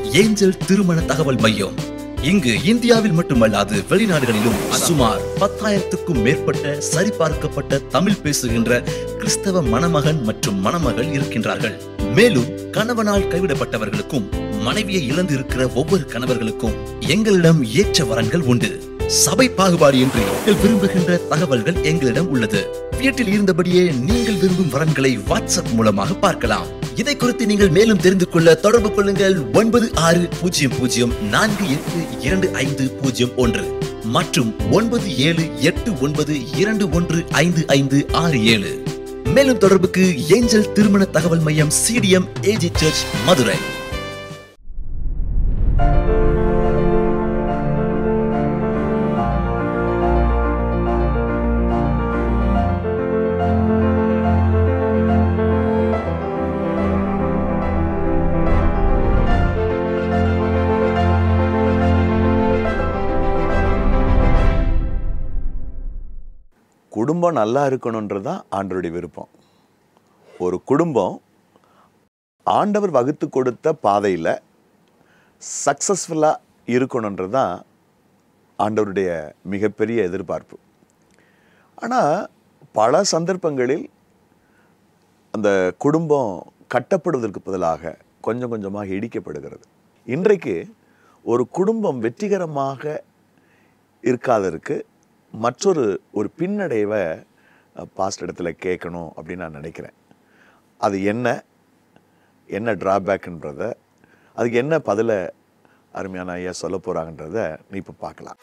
Angel திருமண தகவல் மையம் இங்கு இந்தியாவில் மட்டுமல்லாது வெளிநாடுகளிலும் சுமார் பத்தாயிரத்துக்கும் மேற்பட்ட சரிபார்க்கப்பட்ட தமிழ் பேசுகின்ற கிறிஸ்தவ மணமகன் மற்றும் மணமகள் இருக்கின்றார்கள் மேலும் கணவனால் கைவிடப்பட்டவர்களுக்கும் மனைவியை இழந்து இருக்கிற ஒவ்வொரு கணவர்களுக்கும் எங்களிடம் ஏற்ற வரன்கள் உண்டு சபை பாகுபாடு இன்றி நீங்கள் விரும்புகின்ற தகவல்கள் எங்களிடம் உள்ளது வீட்டில் இருந்தபடியே நீங்கள் விரும்பும் வரன்களை வாட்ஸ்அப் மூலமாக பார்க்கலாம் இதை குறித்து நீங்கள் மேலும் தெரிந்து கொள்ள தொடர்பு கொள்ளுங்கள் ஒன்பது ஆறு பூஜ்ஜியம் பூஜ்ஜியம் நான்கு எட்டு இரண்டு ஐந்து பூஜ்ஜியம் ஒன்று மற்றும் ஒன்பது ஏழு எட்டு ஒன்பது இரண்டு ஒன்று ஐந்து ஐந்து ஆறு ஏழு மேலும் தொடர்புக்கு ஏஞ்சல் திருமண தகவல் மையம் சிடிஎம் ஏஜி சர்ச் மதுரை குடும்பம் நல்லா இருக்கணுன்றது தான் ஆண்டவருடைய விருப்பம் ஒரு குடும்பம் ஆண்டவர் வகுத்து கொடுத்த பாதையில் சக்ஸஸ்ஃபுல்லாக இருக்கணுன்றது தான் ஆண்டவருடைய மிகப்பெரிய எதிர்பார்ப்பு ஆனால் பல சந்தர்ப்பங்களில் அந்த குடும்பம் கட்டப்படுவதற்கு பதிலாக கொஞ்சம் கொஞ்சமாக இடிக்கப்படுகிறது இன்றைக்கு ஒரு குடும்பம் வெற்றிகரமாக இருக்காததற்கு மற்றொரு ஒரு பின்னடைவை பாஸ்ட் இடத்துல கேட்கணும் அப்படின்னு நான் நினைக்கிறேன் அது என்ன என்ன ட்ராபேக்குன்றத அதுக்கு என்ன பதிலை அருமையான ஐயா சொல்ல போகிறாங்கன்றத நீ இப்போ பார்க்கலாம்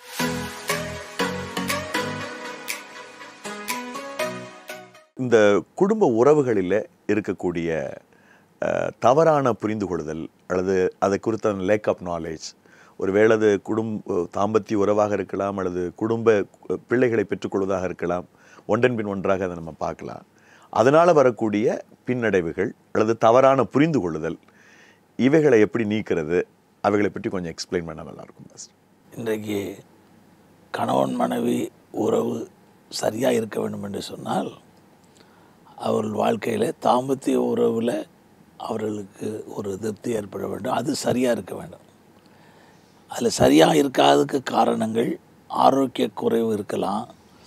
இந்த குடும்ப உறவுகளில் இருக்கக்கூடிய அஹ், தவறான புரிந்து கொள்ளுதல் அல்லது அதை குறித்த லேக் ஆஃப் நாலேஜ் ஒருவேளை அது குடும்ப தாம்பத்திய உறவாக இருக்கலாம் அல்லது குடும்ப அஹ், பிள்ளைகளை பெற்றுக்கொள்வதாக இருக்கலாம் ஒன்றன் பின் ஒன்றாக அதை நம்ம பார்க்கலாம் அதனால் வரக்கூடிய பின்னடைவுகள் அல்லது தவறான புரிந்து கொள்ளுதல் இவைகளை எப்படி நீக்கிறது அவைகளை பற்றி கொஞ்சம் எக்ஸ்பிளைன் பண்ண நல்லாயிருக்கும் ஃபஸ்ட் இன்றைக்கு கணவன் மனைவி உறவு சரியாக இருக்க வேண்டும் என்று சொன்னால் அவர்கள் வாழ்க்கையில் தாம்பத்திய உறவில் அவர்களுக்கு ஒரு திருப்தி ஏற்பட வேண்டும் அது சரியாக இருக்க வேண்டும் அதில் சரியாக இருக்காததுக்கு காரணங்கள் ஆரோக்கிய குறைவு இருக்கலாம்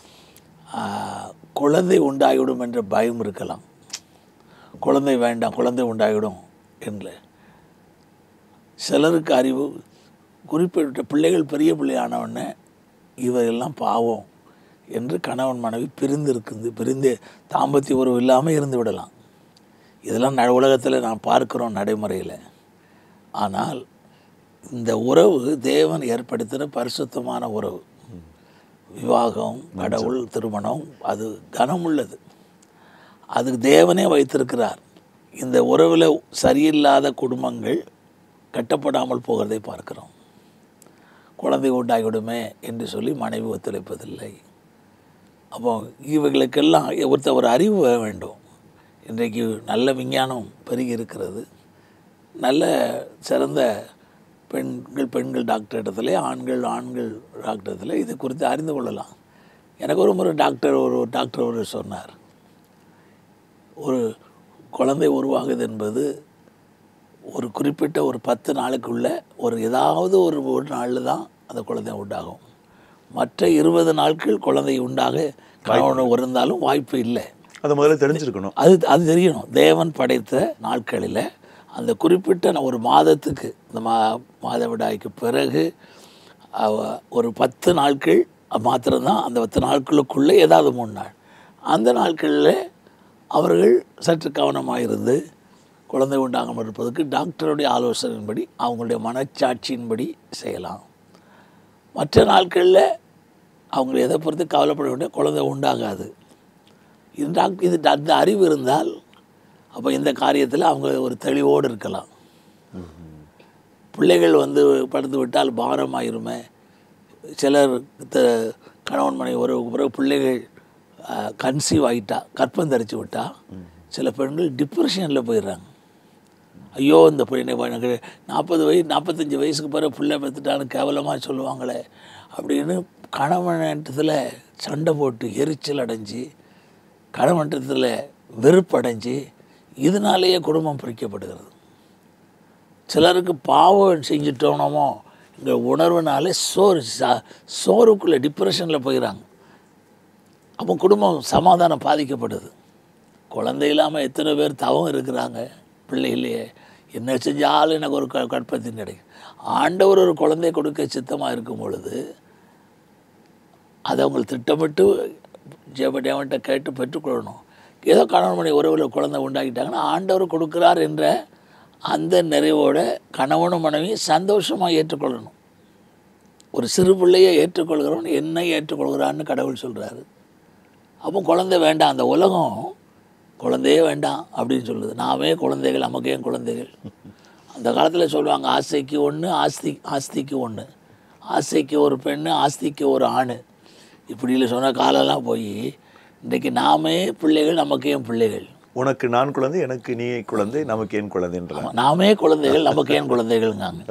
ஆஹ், குழந்தை உண்டாகிவிடும் என்ற பயம் இருக்கலாம் குழந்தை வேண்டாம் குழந்தை உண்டாகிவிடும் என்று சிலருக்கு அறிவு குறிப்பிட்ட பிள்ளைகள் பெரிய பிள்ளையானவுடனே இவையெல்லாம் பாவம் என்று கணவன் மனைவி பிரிந்து இருக்குது பிரிந்து தாம்பத்திய உறவு இல்லாமல் இருந்து விடலாம் இதெல்லாம் ந உலகத்தில் நான் பார்க்கிறோம் நடைமுறையில் ஆனால் இந்த உறவு தேவன் ஏற்படுத்தின பரிசுத்தமான உறவு விவாகம் கடவுள் திருமணம் அது கனமுள்ளது அதுக்கு தேவனே வைத்திருக்கிறார் இந்த உறவில் சரியில்லாத குடும்பங்கள் கட்டப்படாமல் போகிறதை பார்க்கிறோம் குழந்தை உண்டாகிவிடுமே என்று சொல்லி மனைவி ஒத்துழைப்பதில்லை அப்போ இவைகளுக்கெல்லாம் ஒருத்த ஒரு அறிவு வர வேண்டும் இன்றைக்கு நல்ல விஞ்ஞானம் பெருகி இருக்கிறது நல்ல சிறந்த பெண்கள் பெண்கள் டாக்டர் இடத்துல ஆண்கள் ஆண்கள் டாக்டர் இடத்துல இது குறித்து அறிந்து கொள்ளலாம் எனக்கு ஒரு முறை டாக்டர் ஒரு டாக்டர் ஒரு சொன்னார் ஒரு குழந்தை உருவாகுது என்பது ஒரு குறிப்பிட்ட ஒரு பத்து நாளுக்குள்ள ஒரு ஏதாவது ஒரு ஒரு நாளில் தான் அந்த குழந்தை உண்டாகும் மற்ற இருபது நாட்கள் குழந்தை உண்டாக கணவன் இருந்தாலும் வாய்ப்பு இல்லை அதை முதல்ல தெரிஞ்சிருக்கணும் அது அது தெரியணும் தேவன் படைத்த நாட்களில் அந்த குறிப்பிட்ட ந- ஒரு மாதத்துக்கு இந்த மா மாதவிடாய்க்கு பிறகு அவ- ஒரு பத்து நாட்கள் மாத்திரம்தான் அந்த பத்து நாட்களுக்குள்ளே ஏதாவது மூணு நாள் அந்த நாட்களில் அவர்கள் சற்று கவனமாக இருந்து குழந்தை உண்டாகாமல் இருப்பதற்கு டாக்டருடைய ஆலோசனையின்படி அவங்களுடைய மனச்சாட்சியின்படி செய்யலாம் மற்ற நாட்களில் அவங்க எதை பொறுத்து கவலைப்பட வேண்டிய குழந்தை உண்டாகாது இது டாக் இது ட- அந்த அறிவு இருந்தால் அப்போ இந்த காரியத்தில் அவங்க ஒரு தெளிவோடு இருக்கலாம் பிள்ளைகள் வந்து படுத்து விட்டால் பாரமாயிருமே சிலர் த- கணவன் மனைவி உறவுக்கு பிறகு பிள்ளைகள் கன்சீவ் ஆகிட்டா கற்பம் தரிச்சு விட்டா சில பெண்கள் டிப்ரெஷனில் போயிடுறாங்க ஐயோ இந்த பிள்ளை எனக்கு நாற்பது வயசு நாற்பத்தஞ்சு வயசுக்கு பிறகு பிள்ளை பெற்றுட்டான்னு கேவலமாக சொல்லுவாங்களே அப்படின்னு கணவனத்தில் சண்டை போட்டு எரிச்சல் அடைஞ்சு கணவனத்தில் வெறுப்படைஞ்சு இதனாலேயே குடும்பம் பிரிக்கப்படுகிறது சிலருக்கு பாவம் செஞ்சுட்டோனமோ இங்கே உணர்வுனாலே சோறு சா- சோறுக்குள்ளே டிப்ரெஷனில் போயிடறாங்க அப்போ குடும்பம் சமாதானம் பாதிக்கப்படுது குழந்தை இல்லாமல் எத்தனை பேர் தவம் இருக்கிறாங்க பிள்ளைகளையே என்ன செஞ்சாலும் எனக்கு ஒரு க கற்பத்தின் கிடைக்கும் ஆண்டவர் ஒரு குழந்தை கொடுக்க சித்தமாக இருக்கும் பொழுது அதை அவங்க திட்டமிட்டு ஜெபடேவன்ட்ட கேட்டு பெற்றுக்கொள்ளணும் ஏதோ கணவன் மணி உறவில் குழந்தை உண்டாக்கிட்டாங்கன்னா ஆண்டவர் கொடுக்குறார் என்ற அந்த நிறைவோட கணவனும் மனைவியும் சந்தோஷமாக ஏற்றுக்கொள்ளணும் ஒரு சிறு பிள்ளையை ஏற்றுக்கொள்கிறவன் என்னை ஏற்றுக்கொள்கிறான்னு கடவுள் சொல்கிறாரு அப்போ குழந்தை வேண்டாம் அந்த உலகம் குழந்தையே வேண்டாம் அப்படின்னு சொல்லுது நாமே குழந்தைகள் நமக்கு ஏன் குழந்தைகள் அந்த காலத்தில் சொல்லுவாங்க ஆசைக்கு ஒன்று ஆஸ்தி ஆஸ்திக்கு ஒன்று ஆசைக்கு ஒரு பெண்ணு ஆஸ்திக்கு ஒரு ஆண் இப்படியில் சொன்ன காலம்லாம் போய் இன்றைக்கி நாமே பிள்ளைகள் நமக்கு ஏன் பிள்ளைகள் உனக்கு நான் குழந்தை எனக்கு நீ குழந்தை நமக்கு ஏன் குழந்தைன்ற ஆமா, நாமே குழந்தைகள் நமக்கு ஏன் குழந்தைகள்ங்காங்க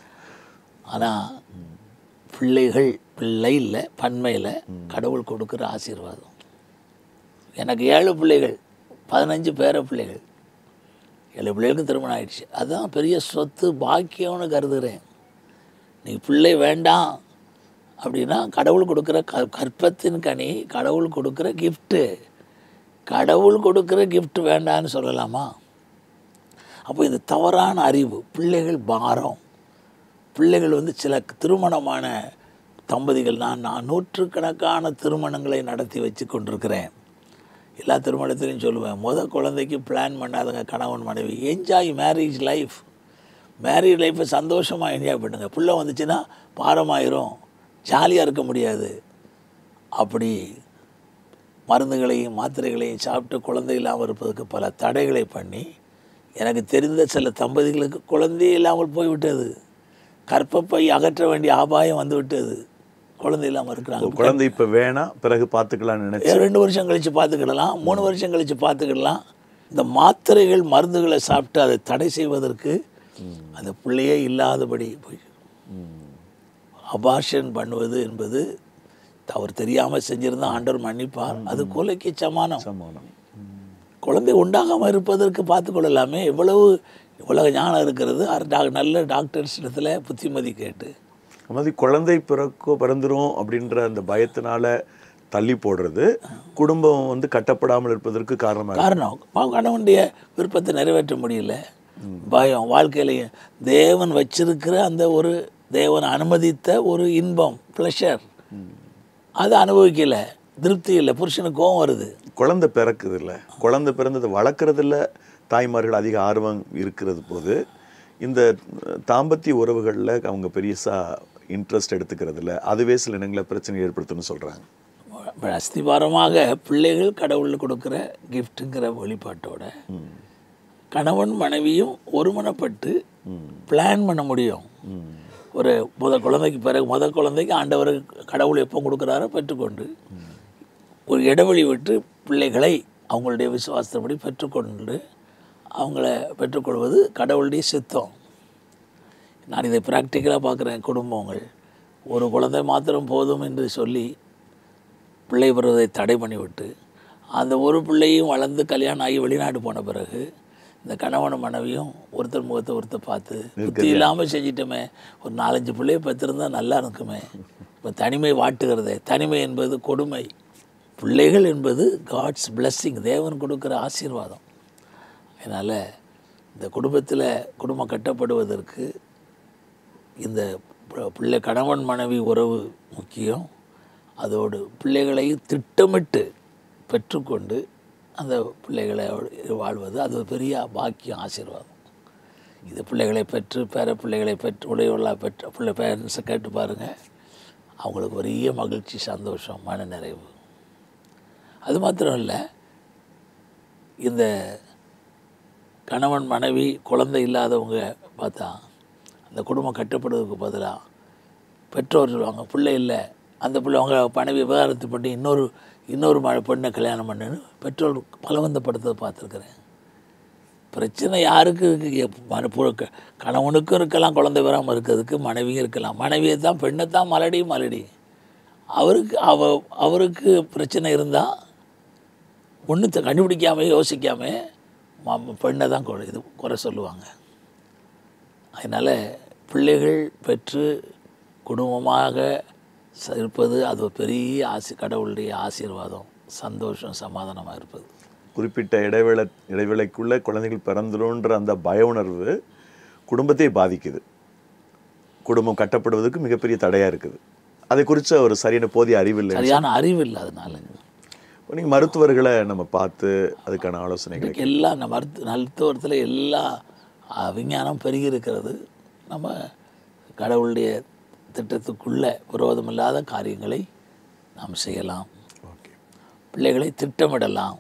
ஆனால் பிள்ளைகள் பிள்ளை இல்லை பன்மையில் கடவுள் கொடுக்குற ஆசீர்வாதம் எனக்கு ஏழு பிள்ளைகள் பதினஞ்சு பேர பிள்ளைகள் ஏழு பிள்ளைகளுக்கு திருமணம் ஆயிடுச்சு அதுதான் பெரிய சொத்து பாக்கியம்னு கருதுகிறேன் நீ பிள்ளை வேண்டாம் அப்படின்னா கடவுள் கொடுக்குற க கற்பத்தின் கனி கடவுள் கொடுக்குற கிஃப்ட்டு கடவுள் கொடுக்குற gift வேண்டான்னு சொல்லலாமா அப்போ இது தவறான அறிவு பிள்ளைகள் பாரம் பிள்ளைகள் வந்து சில திருமணமான தம்பதிகள் நான் நான் நூற்றுக்கணக்கான திருமணங்களை நடத்தி வச்சு கொண்டிருக்கிறேன் எல்லா திருமணத்திலையும் சொல்லுவேன் முத குழந்தைக்கு பிளான் பண்ணாதங்க கணவன் மனைவி என்ஜாய் மேரேஜ் லைஃப் மேரேஜ் லைஃப்பை சந்தோஷமாக என்ஜாய் பண்ணுங்க பிள்ளை வந்துச்சுன்னா பாரமாயிரும் ஜாலியாக இருக்க முடியாது அப்படி மருந்துகளையும் மாத்திரைகளையும் சாப்பிட்டு குழந்தை இல்லாமல் இருப்பதற்கு பல தடைகளை பண்ணி எனக்கு தெரிந்த சில தம்பதிகளுக்கு குழந்தையே இல்லாமல் போய்விட்டது கற்பப்பை அகற்ற வேண்டிய ஆபாயம் வந்து விட்டது குழந்தை இல்லாமல் இருக்கிறாங்க குழந்தை இப்ப வேணாம் பிறகு பார்த்துக்கலாம்னு நினைச்சு ஏன் ரெண்டு வருஷம் கழித்து பார்த்துக்கிடலாம் மூணு வருஷம் கழித்து பார்த்துக்கிடலாம் இந்த மாத்திரைகள் மருந்துகளை சாப்பிட்டு அதை தடை செய்வதற்கு அந்த பிள்ளையே இல்லாதபடி போய் அபார்ஷன் பண்ணுவது என்பது அவர் தெரியாமல் செஞ்சிருந்தா ஆண்டவர் மன்னிப்பார் அது கொலைக்கு சமானம் சமானம் குழந்தை உண்டாகாமல் இருப்பதற்கு பார்த்து கொள்ளலாமே எவ்வளவு உலக ஞானம் இருக்கிறது அர- டா- நல்ல டாக்டர்ஸ் இடத்துல புத்திமதி கேட்டு மாதிரி குழந்தை பிறக்கோ பிறந்துரும் அப்படின்ற அந்த பயத்தினால தள்ளி போடுறது குடும்பம் வந்து கட்டப்படாமல் இருப்பதற்கு காரணமாக இருக்கு. காரணம் பா- கணவனுடைய விருப்பத்தை நிறைவேற்ற முடியல பயம் வாழ்க்கையிலையும் தேவன் வச்சிருக்கிற அந்த ஒரு தேவன் அனுமதித்த ஒரு இன்பம் ப்ளஷர் அதை அனுபவிக்கல திருப்தி இல்லை புருஷனுக்கு கோவம் வருது குழந்தை பிறக்குது இல்ல குழந்தை பிறந்ததை வளர்க்குறதுல தாய்மார்கள் அதிக ஆர்வம் இருக்கிறது போது இந்த தாம்பத்திய உறவுகளில் அவங்க பெரியசா இன்ட்ரெஸ்ட் எடுத்துக்கிறது இல்ல அதுவே சில இடங்களில் பிரச்சனை ஏற்படுத்தும்னு சொல்றாங்க அஸ்திபாரமாக பிள்ளைகள் கடவுள் கொடுக்குற கிஃப்ட்டுங்கிற வெளிப்பாட்டோட கணவன் மனைவியும் ஒருமனப்பட்டு பிளான் பண்ண முடியும் ஒரு முத குழந்தைக்கு பிறகு முத குழந்தைக்கு ஆண்டவர் கடவுள் எப்போ கொடுக்குறாரோ பெற்றுக்கொண்டு ஒரு இடைவெளி விட்டு பிள்ளைகளை அவங்களுடைய விசுவாசத்தபடி பெற்றுக்கொண்டு அவங்கள பெற்றுக்கொள்வது கடவுளுடைய சித்தம் நான் இதை ப்ராக்டிக்கலாக பார்க்குறேன் குடும்பங்கள் ஒரு குழந்தை மாத்திரம் போதும் என்று சொல்லி பிள்ளை பெறுவதை தடை பண்ணிவிட்டு அந்த ஒரு பிள்ளையும் வளர்ந்து கல்யாணம் ஆகி வெளிநாடு போன பிறகு இந்த கணவனும் மனைவியும் ஒருத்தர் முகத்தை ஒருத்தர் பார்த்து புத்தி இல்லாமல் செஞ்சிட்டோமே ஒரு நாலஞ்சு பிள்ளைய பெற்றிருந்தா நல்லா இருக்குமே இப்போ தனிமை வாட்டுகிறதே தனிமை என்பது கொடுமை பிள்ளைகள் என்பது காட்ஸ் blessing தேவன் கொடுக்குற ஆசீர்வாதம் அதனால் இந்த குடும்பத்தில் குடும்பம் கட்டப்படுவதற்கு இந்த பி- பிள்ளை கணவன் மனைவி உறவு முக்கியம் அதோடு பிள்ளைகளை திட்டமிட்டு பெற்றுக்கொண்டு அந்த பிள்ளைகளை வாழ்வது அது ஒரு பெரிய பாக்கியம் ஆசீர்வாதம் இது பிள்ளைகளை பெற்று பேர பிள்ளைகளை பெற்று உடையவர்களாக பெற்ற பிள்ளை பேரண்ட்ஸை கேட்டு பாருங்கள் அவங்களுக்கு பெரிய மகிழ்ச்சி சந்தோஷம் மன நிறைவு அது மாத்திரம் இல்லை இந்த கணவன் மனைவி குழந்தை இல்லாதவங்க பார்த்தா அந்த குடும்பம் கட்டப்படுவதற்கு பதிலாக பெற்றோர் சொல்லுவாங்க பிள்ளை இல்லை அந்த பிள்ளை அவங்க மனைவி விவாகரத்து பண்ணி இன்னொரு இன்னொரு ம பெண்ணை கல்யாணம் பண்ணுன்னு பெற்றோர் பலவந்தப்படுத்ததை பார்த்துருக்குறேன் பிரச்சனை யாருக்கு இருக்கு எப்- மன- பு- க- கணவனுக்கும் இருக்கலாம் குழந்தை வராமல் இருக்கிறதுக்கு மனைவியும் இருக்கலாம் மனைவியை தான் பெண்ணை தான் மலடி மலடி அவருக்கு அவ அவருக்கு பிரச்சனை இருந்தால் ஒன்று கண்டுபிடிக்காம யோசிக்காம ம- பெண்ணை தான் குறை இது குறை சொல்லுவாங்க அதனால் பிள்ளைகள் பெற்று குடும்பமாக ச- இருப்பது அது ஒரு பெரிய ஆசி கடவுளுடைய ஆசீர்வாதம் சந்தோஷம் சமாதானமாக இருப்பது குறிப்பிட்ட இடைவேளை இடைவேளைக்குள்ள குழந்தைகள் பிறந்துடும்ன்ற அந்த பய உணர்வு குடும்பத்தை பாதிக்குது குடும்பம் கட்டப்படுவதற்கு மிகப்பெரிய தடையா இருக்குது அதை குறித்த ஒரு சரியான போதிய அறிவு இல்லை சரியான அறிவு இல்லாதனால நீங்கள் மருத்துவர்களை நம்ம பார்த்து அதுக்கான ஆலோசனைகளை இன்றைக்கு எல்லா நம்ம மருத்து மருத்துவத்தில் எல்லா அஹ், விஞ்ஞானம் பெருகி இருக்கிறது நம்ம கடவுளுடைய திட்டத்துக்குள்ள விரோதமில்லாத காரியங்களை நாம் செய்யலாம் ஓகே பிள்ளைகளை திட்டமிடலாம்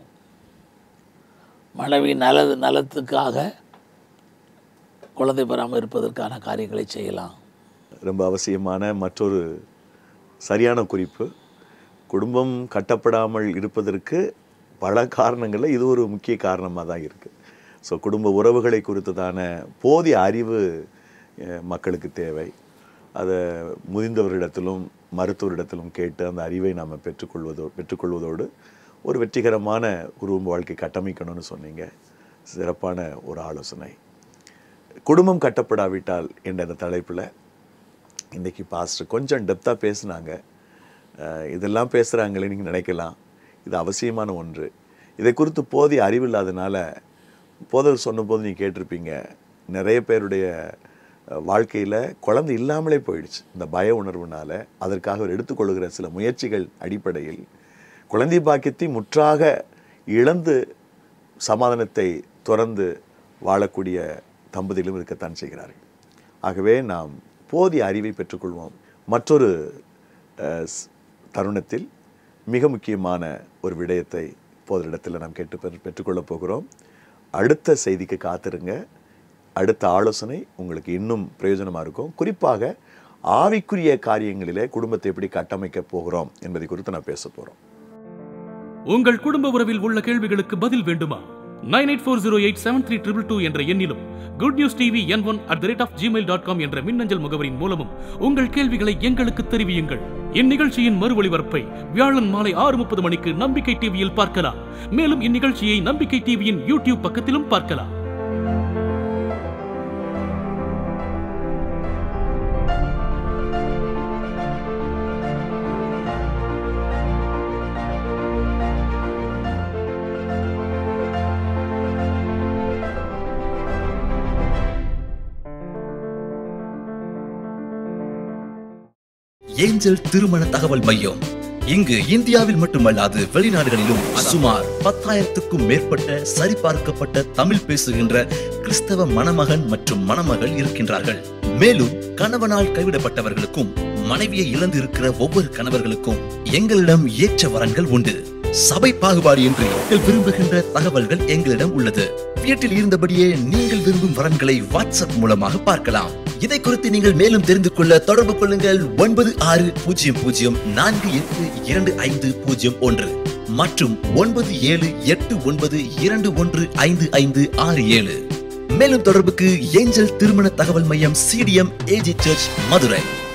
மனைவி நலது நலத்துக்காக குழந்தை பெறாமல் இருப்பதற்கான காரியங்களை செய்யலாம் ரொம்ப அவசியமான மற்றொரு சரியான குறிப்பு குடும்பம் கட்டப்படாமல் இருப்பதற்கு பல காரணங்களில் இது ஒரு முக்கிய காரணமாக தான் இருக்குது ஸோ குடும்ப உறவுகளை குறித்ததான போதிய அறிவு அஹ், மக்களுக்கு தேவை அதை முதிர்ந்தவரிடத்திலும் மருத்துவரிடத்திலும் கேட்டு அந்த அறிவை நாம் பெற்றுக்கொள்வதோ பெற்றுக்கொள்வதோடு ஒரு வெற்றிகரமான குடும்ப வாழ்க்கை கட்டமைக்கணும்னு சொன்னீங்க சிறப்பான ஒரு ஆலோசனை குடும்பம் கட்டப்படாவிட்டால் என்ற அந்த தலைப்பில் இன்றைக்கி பாஸ்டர் கொஞ்சம் டெப்த்தாக பேசுனாங்க அஹ் இதெல்லாம் பேசுகிறாங்களே நீங்கள் நினைக்கலாம் இது அவசியமான ஒன்று இதை குறித்து போதிய அறிவில்லாதனால போதவர் சொன்னபோது நீங்கள் கேட்டிருப்பீங்க நிறைய பேருடைய வாழ்க்கையில் குழந்தை இல்லாமலே போயிடுச்சு இந்த பய உணர்வுனால அதற்காக அவர் எடுத்துக்கொள்கிற சில முயற்சிகள் அடிப்படையில் குழந்தை பாக்கியத்தை முற்றாக இழந்து சமாதானத்தை துறந்து வாழக்கூடிய தம்பதிகளும் இருக்கத்தான் செய்கிறார்கள் ஆகவே நாம் போதிய அறிவை பெற்றுக்கொள்வோம் மற்றொரு அஹ், ஸ்- தருணத்தில் மிக முக்கியமான ஒரு விடயத்தை போதரிடத்தில் நாம் கேட்டு பெற்று பெற்றுக்கொள்ளப் போகிறோம் அடுத்த செய்திக்கு காத்திருங்க அடுத்த ஆலோசனை உங்களுக்கு இன்னும் பிரயோஜனமாக இருக்கும் குறிப்பாக ஆவிக்குரிய காரியங்களிலே குடும்பத்தை எப்படி கட்டமைக்க போகிறோம் என்பதை குறித்து நான் பேச போகிறோம் உங்கள் குடும்ப உறவில் உள்ள கேள்விகளுக்கு பதில் வேண்டுமா nine eight four zero eight seven three triple two என்ற எண்ணிலும் good news TV N one at the rate of Gmail dot com என்ற மின்னஞ்சல் முகவரின் மூலமும் உங்கள் கேள்விகளை எங்களுக்கு தெரிவியுங்கள் இந்நிகழ்ச்சியின் மறு ஒளிபரப்பை வியாழன் மாலை ஆறு முப்பது மணிக்கு நம்பிக்கை டிவியில் பார்க்கலாம் மேலும் இந்நிகழ்ச்சியை நம்பிக்கை டிவியின் யூடியூப் பக்கத்திலும் பார்க்கலாம் ஏஞ்சல் திருமண தகவல் மையம் இங்கு இந்தியாவில் மட்டுமல்லாது வெளிநாடுகளிலும் சுமார் பத்தாயிரத்துக்கும் மேற்பட்ட சரிபார்க்கப்பட்ட தமிழ் பேசுகின்ற கிறிஸ்தவ மணமகன் மற்றும் மணமகள் இருக்கின்றார்கள் மேலும் கணவனால் கைவிடப்பட்டவர்களுக்கும் மனைவியை இழந்து இருக்கிற ஒவ்வொரு கணவர்களுக்கும் எங்களிடம் ஏற்ற வரன்கள் உண்டு சபை பாகுபாடு என்று நீங்கள் விரும்புகின்ற தகவல்கள் எங்களிடம் உள்ளது வீட்டில் இருந்தபடியே நீங்கள் விரும்பும் வரன்களை வாட்ஸ்அப் மூலமாக பார்க்கலாம் இதை குறித்து நீங்கள் மேலும் தெரிந்து கொள்ள தொடர்பு கொள்ளுங்கள் ஒன்பது ஆறு பூஜ்ஜியம் பூஜ்ஜியம் நான்கு எட்டு இரண்டு ஐந்து பூஜ்ஜியம் ஒன்று மற்றும் ஒன்பது ஏழு எட்டு ஒன்பது இரண்டு ஒன்று ஐந்து ஐந்து ஆறு ஏழு மேலும் தொடர்புக்கு ஏஞ்சல் திருமண தகவல் மையம் சிடிஎம் ஏஜி சர்ச் மதுரை